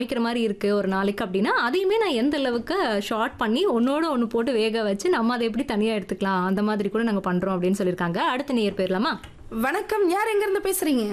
சமைக்கிற மாதிரி இருக்கு ஒரு நாளைக்கு அப்படின்னா அதையுமே நான் எந்த அளவுக்கு ஷார்ட் பண்ணி ஒன்னோட ஒன்று போட்டு வேக வச்சு நம்ம அதை எப்படி தனியாக எடுத்துக்கலாம் அந்த மாதிரி கூட நாங்கள் பண்ணுறோம் அப்படின்னு சொல்லியிருக்காங்க அடுத்த நேர் போயிடலாமா வணக்கம் யார் எங்க இருந்து பேசுறீங்க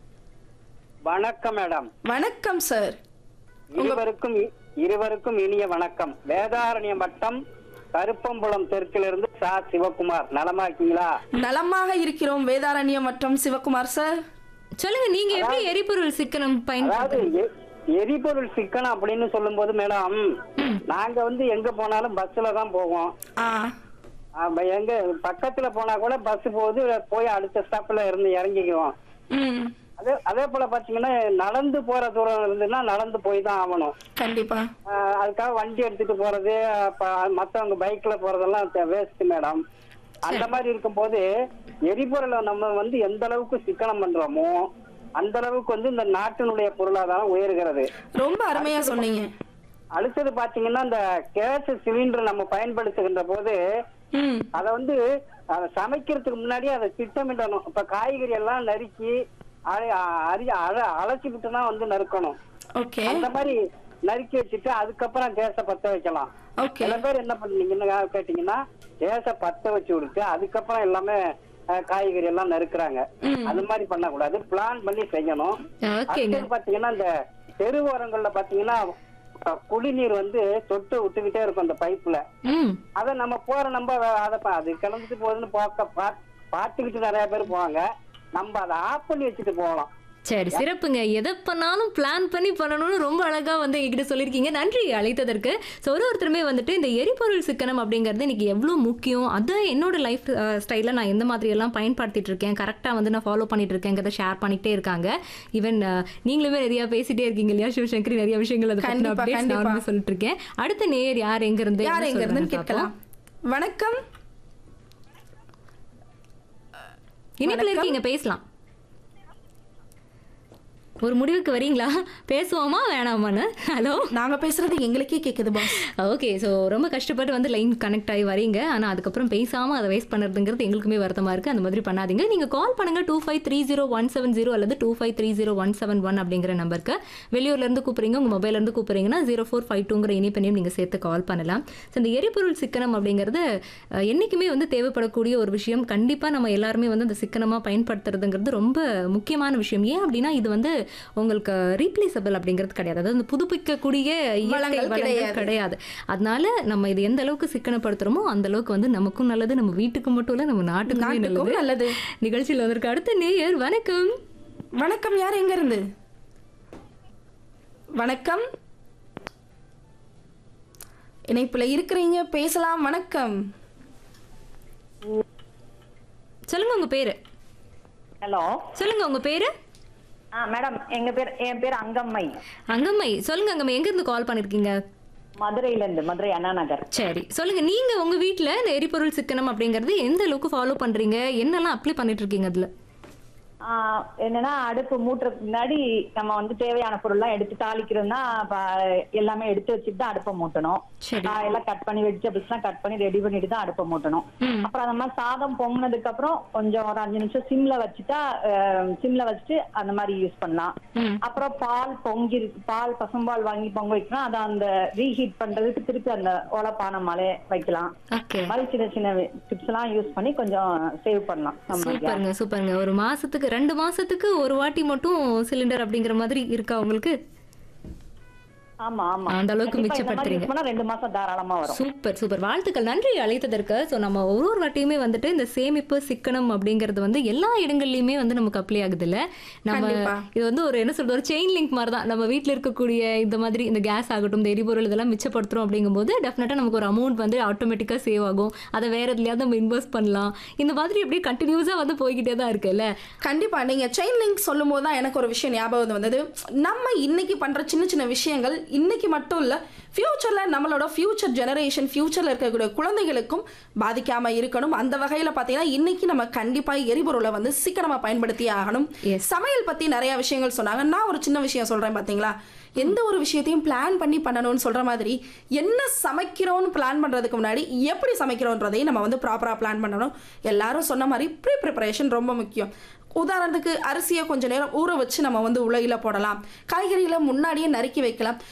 வணக்கம் மேடம் வணக்கம் சார் இருவருக்கும் இருவருக்கும் இனிய வணக்கம் வேதாரண்யம் வட்டம் கருப்பம்புலம் தெற்கிலிருந்து சா சிவகுமார் நலமா இருக்கீங்களா நலமாக இருக்கிறோம் வேதாரண்யம் மற்றும் சிவகுமார் சார் சொல்லுங்க நீங்க எப்படி எரிபொருள் சிக்கனம் அதாவது பயன்படுத்துறீங்க எ- எரிபொருள் சிக்கனம் அப்படின்னு சொல்லும்போது மேடம் நாங்க வந்து எங்க போனாலும் பஸ்ல தான் போவோம் ஆ ஆ, எங்க பக்கத்துல போனா கூட பஸ் போகுது போய் அடுத்த ஸ்டாப்ல இருந்து இறங்கிக்குவோம் ம் அதே அதே போல பாத்தீங்கன்னா நடந்து போற தூரம் இருந்துன்னா நடந்து போய் தான் ஆகணும் கண்டிப்பா ஆஹ் அதுக்காக வண்டி எடுத்துட்டு போறது அப்ப மத்தவங்க பைக்ல போறதெல்லாம் வேஸ்ட் மேடம் அந்த மாதிரி இருக்கும்போது எரிபொருளை நம்ம வந்து எந்த அளவுக்கு சிக்கனம் பண்றோமோ அந்த அளவுக்கு வந்து இந்த நாட்டினுடைய பொருளாதாரம் உயர்கிறது ரொம்ப அருமையா சொன்னீங்க அடுத்தது பாத்தீங்கன்னா இந்த கேஸ் சிலிண்டர் நம்ம பயன்படுத்துகின்ற போது ம் அதை வந்து அதை சமைக்கிறதுக்கு முன்னாடி அதை திட்டமிடணும் இப்ப காய்கறி எல்லாம் நறுக்கி அரை அரி அரை அழைச்சி விட்டு தான் வந்து நறுக்கணும் ஓகே அந்த மாதிரி நறுக்கி வச்சுட்டு அதுக்கப்புறம் கேஸ பத்த வைக்கலாம் ஓகே சில பேர் என்ன பண்ணீங்கன்னு கேட்டீங்கன்னா கேஸ பத்த வச்சு விடுத்து அதுக்கப்புறம் எல்லாமே அஹ், காய்கறி எல்லாம் நறுக்குறாங்க அது மாதிரி பண்ணக்கூடாது பிளான் பண்ணி செய்யணும் ஓகேங்க அடுத்தது பாத்தீங்கன்னா இந்த தெருவோரங்கள்ல பாத்தீங்கன்னா அஹ், குடிநீர் வந்து சொட்டு விட்டுக்கிட்டே இருக்கும் அந்த பைப்ல ம் அத நம்ம போற நம்ம அதை பா- அது கிளம்பிட்டு போகுதுன்னு பார்க்க பா- பார்த்துக்கிட்டு நிறைய பேர் போவாங்க நம்ம அதை ஆஃப் பண்ணி வச்சுட்டு போகலாம் சரி சிறப்புங்க எதை பண்ணாலும் பிளான் பண்ணி பண்ணணும்னு ரொம்ப அழகா வந்து என்கிட்ட சொல்லியிருக்கீங்க நன்றி அழைத்ததற்கு ஸோ ஒரு ஒருத்தருமே வந்துட்டு இந்த எரிபொருள் சிக்கனம் அப்படிங்கிறது இன்னைக்கு எவ்வளோ முக்கியம் அதை என்னோட லைஃப் ஸ்டைலில் நான் எந்த மாதிரி எல்லாம் பயன்படுத்திட்டு இருக்கேன் கரெக்டாக வந்து நான் ஃபாலோ பண்ணிட்டு இருக்கேங்கிறத ஷேர் பண்ணிட்டே இருக்காங்க ஈவன் நீங்களுமே நிறைய பேசிட்டே இருக்கீங்க இல்லையா சிவசங்கரி நிறைய விஷயங்கள் அதை பற்றின கண்டிப்பா, அப்டேட்ஸ் கண்டிப்பா. நானுமே சொல்லிட்டு இருக்கேன் அடுத்த நேயர் யார் எங்க இருந்து யார் என்ன எங்க இருந்து சொல்றாங்கன்னு கேட்கலாம் வணக்கம் பார்ப்போம். இணைப்புல இருக்கீங்க பேசலாம் ஒரு முடிவுக்கு வரீங்களா பேசுவோமா வேணாமான்னு ஹலோ நாங்க பேசுறது எங்களுக்கே கேக்குது பாஸ் ஓகே ஸோ ரொம்ப கஷ்டப்பட்டு வந்து லைன் கனெக்ட் ஆகி வரீங்க ஆனால் அதுக்கப்புறம் பேசாமல் அதை வேஸ்ட் பண்ணுறதுங்கிறது எங்களுக்குமே வருத்தமாக இருக்குது அந்த மாதிரி பண்ணாதீங்க நீங்கள் கால் பண்ணுங்கள் two five three zero one seven zero அல்லது two five three zero one seven one அப்படிங்கிற நம்பருக்கு வெளியூர்லேருந்து கூப்பிட்றீங்க உங்கள் மொபைல்லேருந்து கூப்பிட்றீங்கன்னா ஜீரோ ஃபோர் ஃபைவ் டூங்கிற இணைப்பையும் நீங்கள் சேர்த்து கால் பண்ணலாம் ஸோ இந்த எரிபொருள் சிக்கனம் அப்படிங்கிறது அஹ், என்னைக்குமே வந்து தேவைப்படக்கூடிய ஒரு விஷயம் கண்டிப்பாக நம்ம எல்லாருமே வந்து அந்த சிக்கனமாக பயன்படுத்துறதுங்கிறது ரொம்ப முக்கியமான விஷயம் ஏன் அப்படின்னா இது வந்து உங்களுக்கு ரீப்ளேசபிள் அப்படிங்கிறது கிடையாது அதாவது இந்த புதுப்பிக்கக்கூடிய இயற்கை வளங்கள் வளங்கள் கிடையாது. கிடையாது அதனால நம்ம இது எந்த அளவுக்கு சிக்கனப்படுத்துறோமோ அந்த அளவுக்கு வந்து நமக்கும் நல்லது நம்ம வீட்டுக்கு மட்டும் இல்ல நம்ம நாட்டுக்குமே நாட்டுக்கும் நல்லது நல்லது நிகழ்ச்சியில் வந்திருக்க அடுத்த நேயர் வணக்கம் வணக்கம் யார் எங்க இருந்து வணக்கம் இணைப்புல இருக்கிறீங்க பேசலாம் வணக்கம் சொல்லுங்க உங்க பேரு ஹலோ சொல்லுங்க உங்க பேரு ஆ மேடம் எங்க பேர் என் பேர் அங்கம்மை அங்கம்மை சொல்லுங்க அங்கம்மை எங்க இருந்து கால் பண்ணிருக்கீங்க மதுரையில இருந்து மதுரை அண்ணா நகர் சரி சொல்லுங்க நீங்க உங்க வீட்ல இந்த எரிபொருள் சிக்கனம் அப்படிங்கறது எந்த அளவுக்கு ஃபாலோ பண்றீங்க என்னெல்லாம் அப்ளை பண்ணிட்டு இருக்கீங்க அதுல ஆ, என்னன்னா அடுப்பு மூட்டுறதுக்கு முன்னாடி நம்ம வந்து தேவையான பொருள்லாம் எடுத்து தாளிக்கிறோம்னா அப்ப எல்லாமே எடுத்து வச்சுட்டு தான் அடுப்பை மூட்டணும் சரி. ஆ, எல்லாம் கட் பண்ணி வெஜிடபிள்ஸ் எல்லாம் கட் பண்ணி ரெடி பண்ணிட்டு தான் அடுப்பை மூட்டணும் அப்புறம் அந்த மாதிரி சாதம் பொங்கினதுக்கு அப்புறம் கொஞ்சம் ஒரு அஞ்சு நிமிஷம் சிம்ல வச்சுட்டா சிம்ல வச்சுட்டு அந்த மாதிரி யூஸ் பண்ணலாம் அப்புறம் பால் பொங்கி பால் பசும்பால் வாங்கி பொங்க வைக்கலாம் அதை அந்த ரீஹீட் பண்றதுக்கு திருப்பி அந்த ஓலப்பானை மேலே வைக்கலாம் ஓகே இந்த மாதிரி சின்ன சின்ன டிப்ஸ் எல்லாம் யூஸ் பண்ணி கொஞ்சம் சேவ் பண்ணலாம் நம்ம சூப்பருங்க சூப்பருங்க ஒரு மாசத்துக்கு ரெண்டு மாசத்துக்கு ஒரு வாட்டி மட்டும் சிலிண்டர் அப்படிங்கிற மாதிரி இருக்கா உங்களுக்கு ஆமா ஆமா அந்த அளவுக்கு கண்டிப்பா இந்த மாதிரி மிச்சப்படுத்துறீங்க. use பண்ணா ரெண்டு மாசம் தாராளமா வரும் சூப்பர் சூப்பர் வாழ்த்துக்கள் நன்றி அழைத்ததற்கு ஸோ நம்ம ஒரு ஒரு வாட்டியுமே வந்துட்டு இந்த சேமிப்பு சிக்கனம் அப்படிங்கிறது வந்து எல்லா இடங்கள்லையுமே வந்து நமக்கு அப்ளை ஆகுது இல்ல நம்ம கண்டிப்பா. இது வந்து ஒரு என்ன சொல்றது ஒரு செயின் லிங்க் மாதிரி தான் நம்ம வீட்டில் இருக்கக்கூடிய இந்த மாதிரி இந்த கேஸ் ஆகட்டும் இந்த எரிபொருள் இதெல்லாம் மிச்சப்படுத்துறோம் அப்படிங்கும்போது டெஃபினட்டாக நமக்கு ஒரு அமௌண்ட் வந்து ஆட்டோமேட்டிக்காக சேவ் ஆகும் அதை வேற எதுலையாவது நம்ம இன்வெஸ்ட் பண்ணலாம் இந்த மாதிரி அப்படியே கண்டினியூஸாக வந்து போய்கிட்டே தான் இருக்குல்ல கண்டிப்பா நீங்க செயின் லிங்க் சொல்லும் போது தான் எனக்கு ஒரு விஷயம் ஞாபகம் வந்தது நம்ம இன்னைக்கு பண்ற சின்ன சின்ன விஷயங்கள் இன்னைக்கு மட்டும் இல்ல ஃபியூச்சர்ல நம்மளோட ஃபியூச்சர் ஜெனரேஷன் ஃபியூச்சர்ல இருக்கக்கூடிய குழந்தைகளுக்கும் பாதிக்காம இருக்கணும் அந்த வகையில பாத்தீங்கன்னா இன்னைக்கு நம்ம கண்டிப்பா எரிபொருளை வந்து சீக்கிரமா பயன்படுத்தி ஆகணும் Yes. சமையல் பத்தி நிறைய விஷயங்கள் சொன்னாங்க நான் ஒரு சின்ன விஷயம் சொல்றேன் பாத்தீங்களா எந்த ஒரு விஷயத்தையும் பிளான் பண்ணி பண்ணணும்னு சொல்ற மாதிரி என்ன சமைக்கிறோம்னு பிளான் பண்றதுக்கு முன்னாடி எப்படி சமைக்கிறோன்றதையும் நம்ம வந்து ப்ராப்பரா பிளான் பண்ணணும் எல்லாரும் சொன்ன மாதிரி ப்ரீ ப்ரிப்பரேஷன் ரொம்ப முக்கியம் உதாரணத்துக்கு அரிசியை கொஞ்ச நேரம் ஊற வச்சு நம்ம வந்து உலகில போடலாம் காய்கறிகளை முன்னாடியே நறுக்கி வைக்கலாம்